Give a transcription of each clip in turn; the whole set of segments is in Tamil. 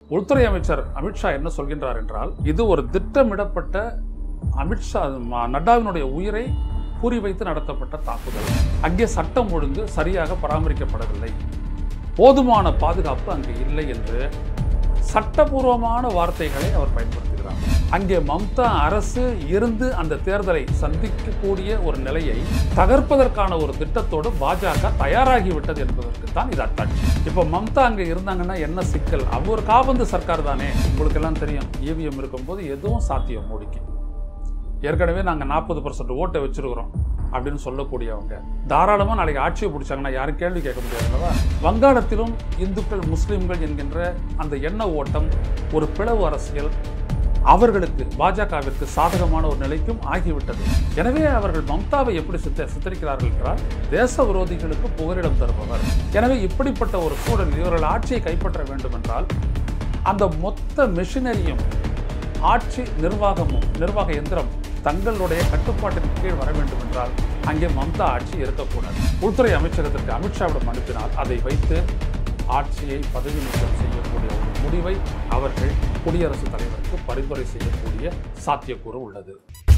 உள்துறை அமைச்சர் அமித்ஷா என்ன சொல்கின்றார் என்றால் இது ஒரு திட்டமிடப்பட்ட அமித்ஷா ம- நட்டாவினுடைய உயிரை குறிவைத்து நடத்தப்பட்ட தாக்குதல் அங்கே சட்டம் ஒழுங்கு சரியாக பராமரிக்கப்படவில்லை போதுமான பாதுகாப்பு அங்கு இல்லை என்று சட்டபூர்வமான வார்த்தைகளை அவர் பயன்படுத்துகிறார் அங்கே மம்தா அரசு இருந்து அந்த தேர்தலை சந்திக்கக்கூடிய ஒரு நிலையை தகர்ப்பதற்கான ஒரு திட்டத்தோடு பாஜக தயாராகிவிட்டது என்பதற்கு தான் இது அத்தாட்சி இப்போ மம்தா அங்கே இருந்தாங்கன்னா என்ன சிக்கல் அவங்க ஒரு காபந்து சர்க்கார் தானே உங்களுக்கு எல்லாம் தெரியும் இவிஎம் இருக்கும்போது எதுவும் சாத்தியம் மோடிக்கு ஏற்கனவே நாங்கள் நாற்பது பர்சன்ட் ஓட்டை வச்சிருக்கிறோம் அப்படின்னு சொல்லக்கூடியவங்க தாராளமாக நாளைக்கு ஆட்சியை பிடிச்சாங்கன்னா யாரும் கேள்வி கேட்க முடியாது அல்லவா வங்காளத்திலும் இந்துக்கள் முஸ்லிம்கள் என்கின்ற அந்த எண்ண ஓட்டம் ஒரு பிளவு அரசியல் அவர்களுக்கு பாஜகவிற்கு சாதகமான ஒரு நிலைக்கும் ஆகிவிட்டது எனவே அவர்கள் மம்தாவை எப்படி சித்த சித்தரிக்கிறார்கள் என்றால் தேச விரோதிகளுக்கு புகலிடம் தருபவர் எனவே இப்படிப்பட்ட ஒரு சூழலில் இவர்கள் ஆட்சியை கைப்பற்ற வேண்டும் என்றால் அந்த மொத்த மெஷினரியும் ஆட்சி நிர்வாகமும் நிர்வாக எந்திரம் தங்களுடைய கட்டுப்பாட்டின் கீழ் வர வேண்டும் என்றால் அங்கே மம்தா ஆட்சி இருக்கக்கூடாது உள்துறை அமைச்சகத்திற்கு அமித்ஷாவிடம் அனுப்பினால் அதை வைத்து ஆட்சியை பதவி நீக்கம் செய்யக்கூடிய ஒரு முடிவை அவர்கள் குடியரசுத் தலைவருக்கு பரிந்துரை செய்யக்கூடிய சாத்தியக்கூறு உள்ளது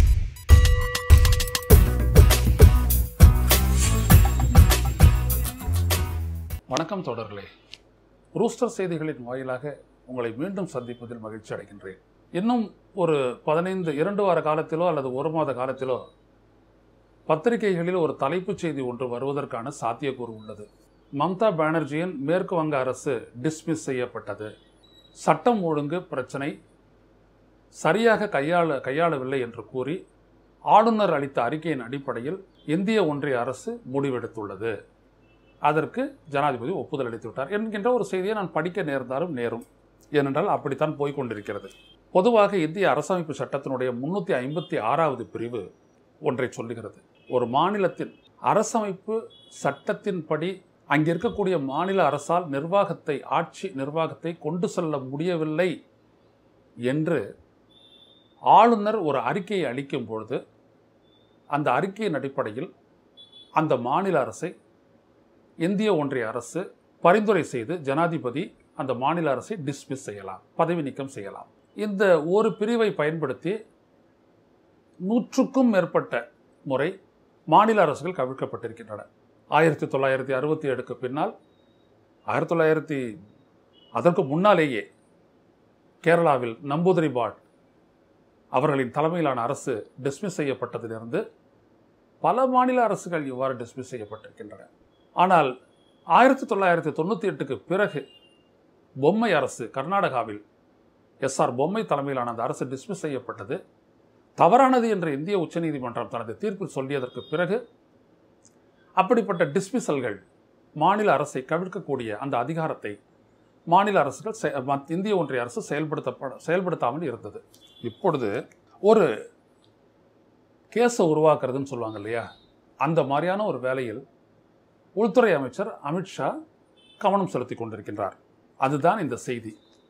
வணக்கம் தொடர்களே ரூஸ்டர் செய்திகளின் வாயிலாக உங்களை மீண்டும் சந்திப்பதில் மகிழ்ச்சி அடைகின்றேன் இன்னும் ஒரு பதினைந்து இரண்டு வார காலத்திலோ அல்லது ஒரு மாத காலத்திலோ பத்திரிகைகளில் ஒரு தலைப்புச் செய்தி ஒன்று வருவதற்கான சாத்தியக்கூறு உள்ளது மம்தா பானர்ஜியின் மேற்கு வங்க அரசு டிஸ்மிஸ் செய்யப்பட்டது சட்டம் ஒழுங்கு பிரச்சனை சரியாக கையாள கையாளவில்லை என்று கூறி ஆளுநர் அளித்த அறிக்கையின் அடிப்படையில் இந்திய ஒன்றிய அரசு முடிவெடுத்துள்ளது அதற்கு ஜனாதிபதி ஒப்புதல் அளித்து விட்டார் என்கின்ற ஒரு செய்தியை நான் படிக்க நேர்ந்தாலும் நேரும் ஏனென்றால் அப்படித்தான் போய்க் கொண்டிருக்கிறது பொதுவாக இந்திய அரசமைப்பு சட்டத்தினுடைய முன்னூற்றி ஐம்பத்தி ஆறாவது பிரிவு ஒன்றை சொல்லுகிறது ஒரு மாநிலத்தின் அரசமைப்பு சட்டத்தின்படி அங்கே இருக்கக்கூடிய மாநில அரசால் நிர்வாகத்தை ஆட்சி நிர்வாகத்தை கொண்டு செல்ல முடியவில்லை என்று ஆளுநர் ஒரு அறிக்கையை அளிக்கும் பொழுது அந்த அறிக்கையின் அடிப்படையில் அந்த மாநில அரசை இந்திய ஒன்றிய அரசு பரிந்துரை செய்து ஜனாதிபதி அந்த மாநில அரசை டிஸ்மிஸ் செய்யலாம் பதவி நீக்கம் செய்யலாம் இந்த ஒரு பிரிவை பயன்படுத்தி நூற்றுக்கும் மேற்பட்ட முறை மாநில அரசுகள் கவிழ்க்கப்பட்டிருக்கின்றன ஆயிரத்தி தொள்ளாயிரத்தி அறுபத்தி ஏழுக்கு பின்னால் ஆயிரத்தி தொள்ளாயிரத்தி அதற்கு முன்னாலேயே கேரளாவில் நம்பூதிரி பாட் அவர்களின் தலைமையிலான அரசு டிஸ்மிஸ் செய்யப்பட்டதிலிருந்து பல மாநில அரசுகள் இவ்வாறு டிஸ்மிஸ் செய்யப்பட்டிருக்கின்றன ஆனால் ஆயிரத்தி தொள்ளாயிரத்தி தொண்ணூற்றி எட்டுக்கு பிறகு பொம்மை அரசு கர்நாடகாவில் எஸ்ஆர் பொம்மை தலைமையிலான அந்த அரசு டிஸ்மிஸ் செய்யப்பட்டது தவறானது என்று இந்திய உச்சநீதிமன்றம் தனது தீர்ப்பில் சொல்லியதற்கு பிறகு அப்படிப்பட்ட டிஸ்மிசல்கள் மாநில அரசை கவிழ்க்கக்கூடிய அந்த அதிகாரத்தை மாநில அரசுகள் செ- மத்- இந்திய ஒன்றிய அரசு செயல்படுத்தப்பட செயல்படுத்தாமல் இருந்தது இப்பொழுது ஒரு கேஸை உருவாக்குறதுன்னு சொல்லுவாங்க இல்லையா அந்த மாதிரியான ஒரு வேலையில் உள்துறை அமைச்சர் அமித்ஷா கவனம் செலுத்தி கொண்டிருக்கின்றார் அதுதான் இந்த செய்தி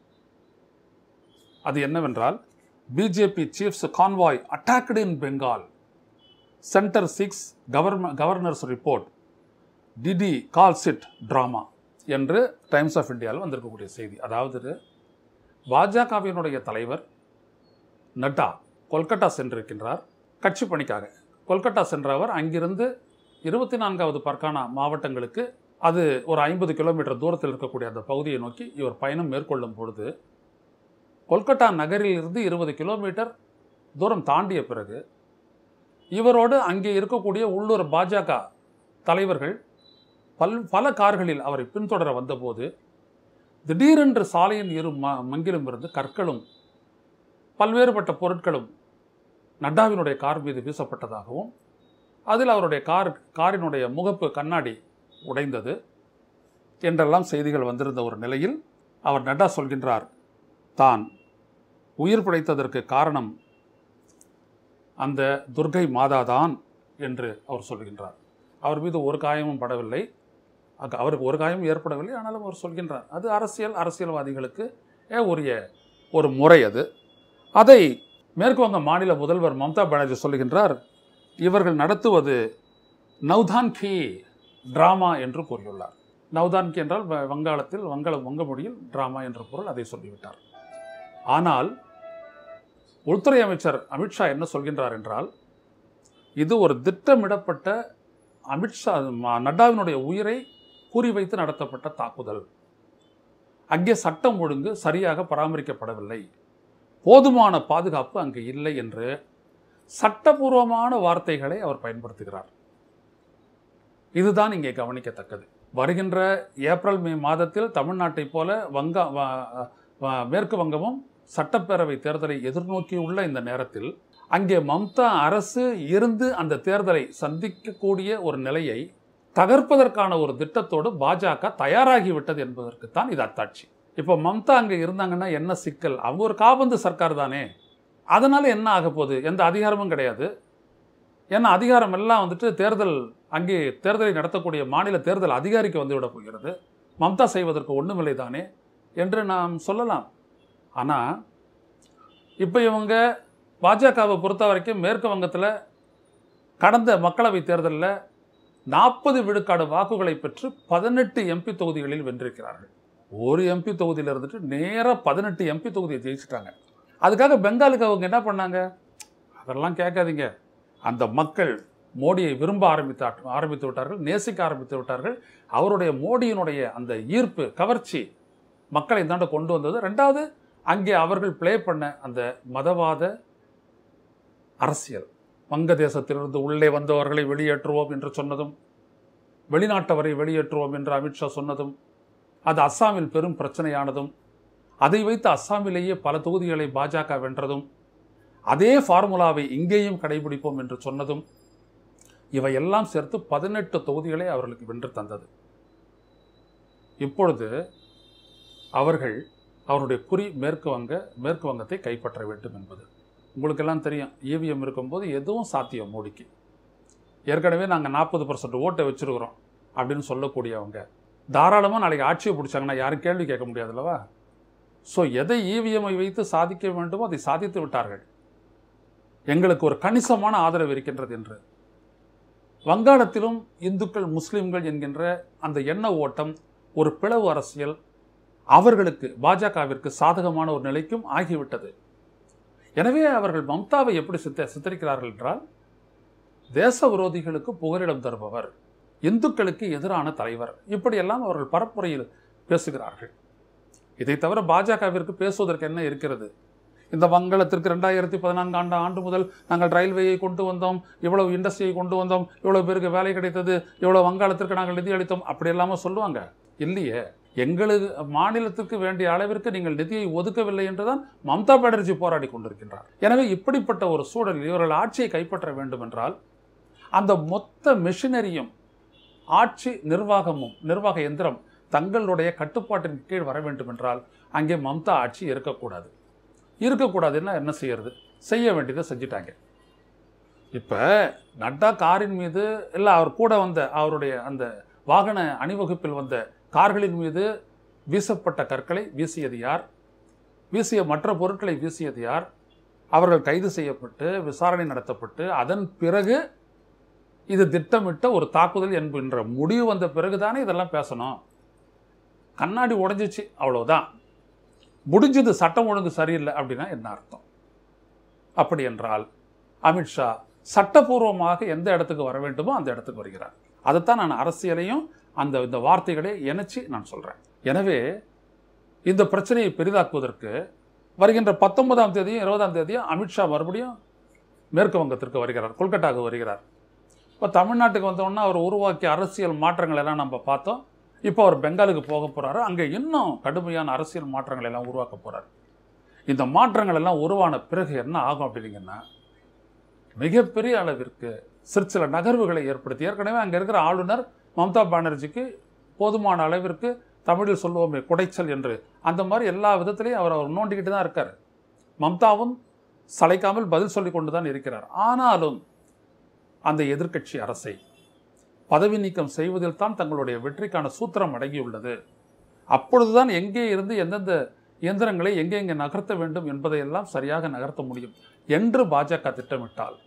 அது என்னவென்றால் BJP chiefs convoy attacked in Bengal centre seeks government governor's report டிடி கால் சிட் ட்ராமா என்று டைம்ஸ் ஆஃப் இந்தியாவில் வந்திருக்கக்கூடிய செய்தி அதாவது பாஜகவினுடைய தலைவர் நட்டா கொல்கட்டா சென்றிருக்கின்றார் கட்சி பணிக்காக கொல்கட்டா சென்ற அவர் அங்கிருந்து இருபத்தி நான்காவது பர்கானா மாவட்டங்களுக்கு அது ஒரு ஐம்பது கிலோமீட்டர் தூரத்தில் இருக்கக்கூடிய அந்த பகுதியை நோக்கி இவர் பயணம் மேற்கொள்ளும் பொழுது கொல்கட்டா நகரில் இருந்து இருபது கிலோமீட்டர் தூரம் தாண்டிய பிறகு இவரோடு அங்கே இருக்கக்கூடிய உள்ளூர் பாஜக தலைவர்கள் பல் பல கார்களில் அவரை பின்தொடர வந்தபோது திடீரென்று சாலையின் இரு ம மங்கிலும் இருந்து கற்களும் பல்வேறுபட்ட பொருட்களும் நட்டாவினுடைய கார் மீது வீசப்பட்டதாகவும் அதில் அவருடைய கார் காரினுடைய முகப்பு கண்ணாடி உடைந்தது என்றெல்லாம் செய்திகள் வந்திருந்த ஒரு நிலையில் அவர் நட்டா சொல்கின்றார் தான் உயிர் பிழைத்ததற்கு காரணம் அந்த துர்கை மாதாதான் என்று அவர் சொல்கின்றார் அவர் மீது ஒரு காயமும் படவில்லை அங்க அவருக்கு ஒரு காயமும் ஏற்படவில்லை ஆனாலும் அவர் சொல்கின்றார் அது அரசியல் அரசியல்வாதிகளுக்கு ஏ உரிய ஒரு முறை அது அதை மேற்கு வங்க மாநில முதல்வர் மம்தா பானர்ஜி சொல்லுகின்றார் இவர்கள் நடத்துவது நவ்தான் கி டிராமா என்று கூறியுள்ளார் நவ்தான்கி என்றால் வ- வங்காளத்தில் வங்காள வங்க மொழியில் டிராமா என்ற பொருள் அதை சொல்லிவிட்டார் ஆனால் உள்துறை அமைச்சர் அமித்ஷா என்ன சொல்கின்றார் என்றால் இது ஒரு திட்டமிடப்பட்ட அமித்ஷா ம- நட்டாவினுடைய உயிரை குறிவைத்து நடத்தப்பட்ட தாக்குதல் அங்கே சட்டம் ஒழுங்கு சரியாக பராமரிக்கப்படவில்லை போதுமான பாதுகாப்பு அங்கு இல்லை என்று சட்டபூர்வமான வார்த்தைகளை அவர் பயன்படுத்துகிறார் இதுதான் இங்கே கவனிக்கத்தக்கது வருகின்ற ஏப்ரல் மே மாதத்தில் தமிழ்நாட்டைப் போல வங்க வ- வ- மேற்கு வங்கமும் சட்டப்பேரவை தேர்தலை எதிர்நோக்கியுள்ள இந்த நேரத்தில் அங்கே மம்தா அரசு இருந்து அந்த தேர்தலை சந்திக்கக்கூடிய ஒரு நிலையை தகர்ப்பதற்கான ஒரு திட்டத்தோடு பாஜக தயாராகிவிட்டது என்பதற்குத்தான் இது அத்தாட்சி இப்போ மம்தா அங்கே இருந்தாங்கன்னா என்ன சிக்கல் அவங்க ஒரு காபந்து சர்க்கார் தானே அதனால என்ன ஆக போகுது எந்த அதிகாரமும் கிடையாது ஏன்னா அதிகாரம் எல்லாம் வந்துட்டு தேர்தல் அங்கே தேர்தலை நடத்தக்கூடிய மாநில தேர்தல் அதிகாரிக்கு வந்துவிட போகிறது மம்தா செய்வதற்கு ஒன்றுமில்லை தானே என்று நாம் சொல்லலாம் ஆனால் இப்போ இவங்க பாஜகவை பொறுத்த வரைக்கும் மேற்கு வங்கத்தில் கடந்த மக்களவைத் தேர்தலில் நாற்பது விழுக்காடு வாக்குகளை பெற்று பதினெட்டு எம்பி தொகுதிகளில் வென்றிருக்கிறார்கள் ஒரு எம்பி தொகுதியில் இருந்துட்டு நேராக பதினெட்டு எம்பி தொகுதியை ஜெயிச்சிட்டாங்க அதுக்காக பெங்காலுக்கு அவங்க என்ன பண்ணாங்க அதெல்லாம் கேட்காதீங்க அந்த மக்கள் மோடியை விரும்ப ஆரம்பித்து ஆரம்பித்து விட்டார்கள் நேசிக்க ஆரம்பித்து விட்டார்கள் அவருடைய மோடியினுடைய அந்த ஈர்ப்பு கவர்ச்சி மக்களை தாண்ட கொண்டு வந்தது ரெண்டாவது அங்கே அவர்கள் ப்ளே பண்ண அந்த மதவாத அரசியல் வங்கதேசத்திலிருந்து உள்ளே வந்தவர்களை வெளியேற்றுவோம் என்று சொன்னதும் வெளிநாட்டவரை வெளியேற்றுவோம் என்று அமித்ஷா சொன்னதும் அது அஸ்ஸாமில் பெரும் பிரச்சனையானதும் அதை வைத்து அஸ்ஸாமிலேயே பல தொகுதிகளை பாஜக வென்றதும் அதே ஃபார்முலாவை இங்கேயும் கடைபிடிப்போம் என்று சொன்னதும் இவையெல்லாம் சேர்த்து பதினெட்டு தொகுதிகளை அவர்களுக்கு வென்று தந்தது இப்பொழுது அவர்கள் அவருடைய குறி மேற்கு வங்க மேற்கு வங்கத்தை கைப்பற்ற வேண்டும் என்பது உங்களுக்கெல்லாம் தெரியும் இவிஎம் இருக்கும்போது எதுவும் சாத்தியம் மோடிக்கு ஏற்கனவே நாங்கள் நாற்பது பர்சன்ட் ஓட்டை வச்சுருக்கிறோம் அப்படின்னு சொல்லக்கூடியவங்க தாராளமாக நாளைக்கு ஆட்சியை பிடிச்சாங்கன்னா யாரும் கேள்வி கேட்க முடியாதுல்லவா ஸோ எதை இவிஎம்ஐ வைத்து சாதிக்க வேண்டுமோ அதை சாதித்து விட்டார்கள் எங்களுக்கு ஒரு கணிசமான ஆதரவு இருக்கின்றது என்று வங்காளத்திலும் இந்துக்கள் முஸ்லிம்கள் என்கின்ற அந்த எண்ண ஓட்டம் ஒரு பிளவு அரசியல் அவர்களுக்கு பாஜகவிற்கு சாதகமான ஒரு நிலைக்கும் ஆகிவிட்டது எனவே அவர்கள் மம்தாவை எப்படி சித்த சித்தரிக்கிறார்கள் என்றால் தேச விரோதிகளுக்கு புகலிடம் தருபவர் இந்துக்களுக்கு எதிரான தலைவர் இப்படியெல்லாம் அவர்கள் பரப்புரையில் பேசுகிறார்கள் இதை தவிர பாஜகவிற்கு பேசுவதற்கு என்ன இருக்கிறது இந்த வங்காளத்திற்கு ரெண்டாயிரத்தி பதினான்கு ஆண்டு ஆண்டு முதல் நாங்கள் ரயில்வேயை கொண்டு வந்தோம் இவ்வளவு இண்டஸ்ட்ரியை கொண்டு வந்தோம் இவ்வளவு பேருக்கு வேலை கிடைத்தது இவ்வளவு வங்காளத்திற்கு நாங்கள் நிதி அளித்தோம் அப்படி எல்லாமே சொல்லுவாங்க இல்லையே எங்களது மாநிலத்திற்கு வேண்டிய அளவிற்கு நீங்கள் நிதியை ஒதுக்கவில்லை என்றுதான் மம்தா பானர்ஜி போராடி கொண்டிருக்கின்றார் எனவே இப்படிப்பட்ட ஒரு சூழலில் இவர்கள் ஆட்சியை கைப்பற்ற வேண்டும் என்றால் அந்த மொத்த மெஷினரியும் ஆட்சி நிர்வாகமும் நிர்வாக எந்திரம் தங்களுடைய கட்டுப்பாட்டின் கீழ் வர வேண்டும் என்றால் அங்கே மம்தா ஆட்சி இருக்கக்கூடாது இருக்கக்கூடாதுன்னா என்ன செய்யறது செய்ய வேண்டியதை செஞ்சிட்டாங்க இப்போ நட்டா காரின் மீது இல்லை அவர் கூட வந்த அவருடைய அந்த வாகன அணிவகுப்பில் வந்த கார்களின் மீது வீசப்பட்ட கற்களை வீசியது யார் வீசிய மற்ற பொருட்களை வீசியது யார் அவர்கள் கைது செய்யப்பட்டு விசாரணை நடத்தப்பட்டு அதன் பிறகு இது திட்டமிட்ட ஒரு தாக்குதல் என்கின்ற முடிவு வந்த பிறகுதானே இதெல்லாம் பேசணும் கண்ணாடி உடைஞ்சிச்சு அவ்வளவுதான் முடிஞ்சது சட்டம் ஒழுங்கு சரியில்லை அப்படின்னா என்ன அர்த்தம் அப்படி என்றால் அமித்ஷா சட்டபூர்வமாக எந்த இடத்துக்கு வர வேண்டுமோ அந்த இடத்துக்கு வருகிறார் அதைத்தான் நான் அரசியலையும் அந்த இந்த வார்த்தைகளை இணைச்சி நான் சொல்கிறேன் எனவே இந்த பிரச்சனையை பெரிதாக்குவதற்கு வருகின்ற பத்தொன்பதாம் தேதியும் இருபதாம் தேதியும் அமித்ஷா மறுபடியும் மேற்கு வங்கத்திற்கு வருகிறார் கொல்கட்டாவுக்கு வருகிறார் இப்போ தமிழ்நாட்டுக்கு வந்தோன்னா அவர் உருவாக்கிய அரசியல் மாற்றங்கள் எல்லாம் நம்ம பார்த்தோம் இப்போ அவர் பெங்காலுக்கு போக போகிறாரு அங்கே இன்னும் கடுமையான அரசியல் மாற்றங்கள் எல்லாம் உருவாக்க போகிறார் இந்த மாற்றங்கள் எல்லாம் உருவான பிறகு என்ன ஆகும் அப்படின்னீங்கன்னா மிகப்பெரிய அளவிற்கு சிறு சில நகர்வுகளை ஏற்படுத்தி ஏற்கனவே அங்கே இருக்கிற ஆளுநர் மம்தா பானர்ஜிக்கு போதுமான அளவிற்கு தமிழில் சொல்லுவோமே குடைச்சல் என்று அந்த மாதிரி எல்லா விதத்திலையும் அவர் அவர் நோண்டிக்கிட்டு தான் இருக்கார் மம்தாவும் சளைக்காமல் பதில் சொல்லி கொண்டு தான் இருக்கிறார் ஆனாலும் அந்த எதிர்க்கட்சி அரசை பதவி நீக்கம் செய்வதில் தான் தங்களுடைய வெற்றிக்கான சூத்திரம் அடங்கியுள்ளது அப்பொழுதுதான் எங்கே இருந்து எந்தெந்த இயந்திரங்களை எங்கே எங்கே நகர்த்த வேண்டும் என்பதையெல்லாம் சரியாக நகர்த்த முடியும் என்று பாஜக திட்டமிட்டால்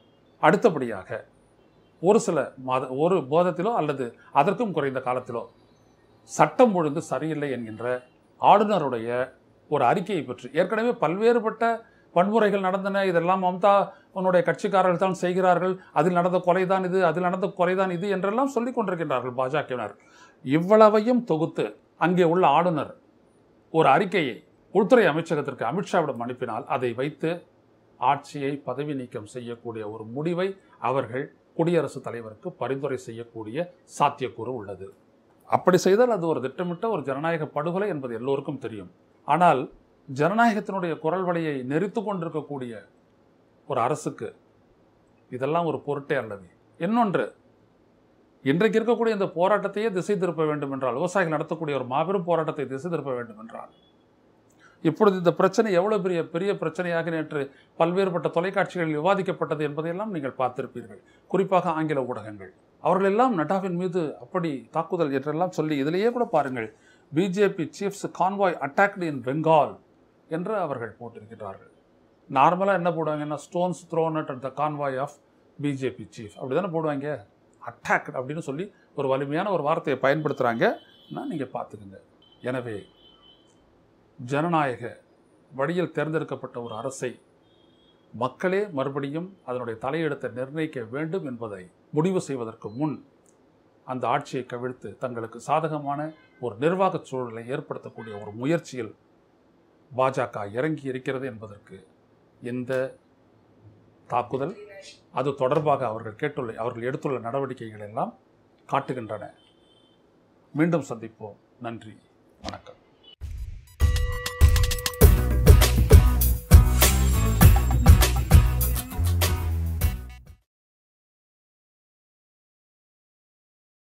அடுத்தபடியாக ஒரு சில மாத ஒரு போதத்திலோ அல்லது அதற்கும் குறைந்த காலத்திலோ சட்டம் ஒழுங்கு சரியில்லை என்கின்ற ஆளுநருடைய ஒரு அறிக்கையை பற்றி ஏற்கனவே பல்வேறுபட்ட வன்முறைகள் நடந்தன இதெல்லாம் மம்தா உன்னுடைய கட்சிக்காரர்கள் தான் செய்கிறார்கள் அதில் நடந்த கொலைதான் இது அதில் நடந்த கொலைதான் இது என்றெல்லாம் சொல்லிக் கொண்டிருக்கின்றார்கள் பாஜகவினர் இவ்வளவையும் தொகுத்து அங்கே உள்ள ஆளுநர் ஒரு அறிக்கையை உள்துறை அமைச்சகத்திற்கு அமித்ஷாவிடம் அனுப்பினால் அதை வைத்து ஆட்சியை பதவி நீக்கம் செய்யக்கூடிய ஒரு முடிவை அவர்கள் குடியரசுத் தலைவருக்கு பரிந்துரை செய்யக்கூடிய சாத்தியக்கூறு உள்ளது அப்படி செய்தால் அது ஒரு திட்டமிட்ட ஒரு ஜனநாயக படுகொலை என்பது எல்லோருக்கும் தெரியும் ஆனால் ஜனநாயகத்தினுடைய குரல் வழியை நெறித்து கொண்டிருக்கக்கூடிய ஒரு அரசுக்கு இதெல்லாம் ஒரு பொருட்டே அல்லது இன்னொன்று இன்றைக்கு இருக்கக்கூடிய இந்த போராட்டத்தையே திசை திருப்ப வேண்டும் என்றால் விவசாயிகள் நடத்தக்கூடிய ஒரு மாபெரும் போராட்டத்தை திசை திருப்ப வேண்டும் என்றால் இப்பொழுது இந்த பிரச்சனை எவ்வளவு பெரிய பெரிய பிரச்சனையாக நேற்று பல்வேறுபட்ட தொலைக்காட்சிகளில் விவாதிக்கப்பட்டது என்பதையெல்லாம் நீங்கள் பார்த்திருப்பீர்கள் குறிப்பாக ஆங்கில ஊடகங்கள் அவர்கள் எல்லாம் நட்டாவின் மீது அப்படி தாக்குதல் என்றெல்லாம் சொல்லி இதிலேயே கூட பாருங்கள் BJP chiefs convoy attacked in Bengal என்று அவர்கள் போட்டிருக்கிறார்கள் நார்மலாக என்ன போடுவாங்கன்னா stones thrown at the convoy of BJP chief அப்படி தானே போடுவாங்க அட்டாக் அப்படின்னு சொல்லி ஒரு வலிமையான ஒரு வார்த்தையை பயன்படுத்துகிறாங்கன்னா நீங்கள் பார்த்துக்குங்க எனவே ஜனநாயக வழியில் தேர்ந்தெடுக்கப்பட்ட ஒரு அரசை மக்களே மறுபடியும் அதனுடைய தலையெடுத்தை நிர்ணயிக்க வேண்டும் என்பதை முடிவு செய்வதற்கு முன் அந்த ஆட்சியை கவிழ்த்து தங்களுக்கு சாதகமான ஒரு நிர்வாகச் சூழலை ஏற்படுத்தக்கூடிய ஒரு முயற்சியில் பாஜக இறங்கி இருக்கிறது என்பதற்கு இந்த தாக்குதல் அது தொடர்பாக அவர்கள் கேட்டுள்ள அவர்கள் எடுத்துள்ள நடவடிக்கைகள் எல்லாம் காட்டுகின்றன மீண்டும் சந்திப்போம் நன்றி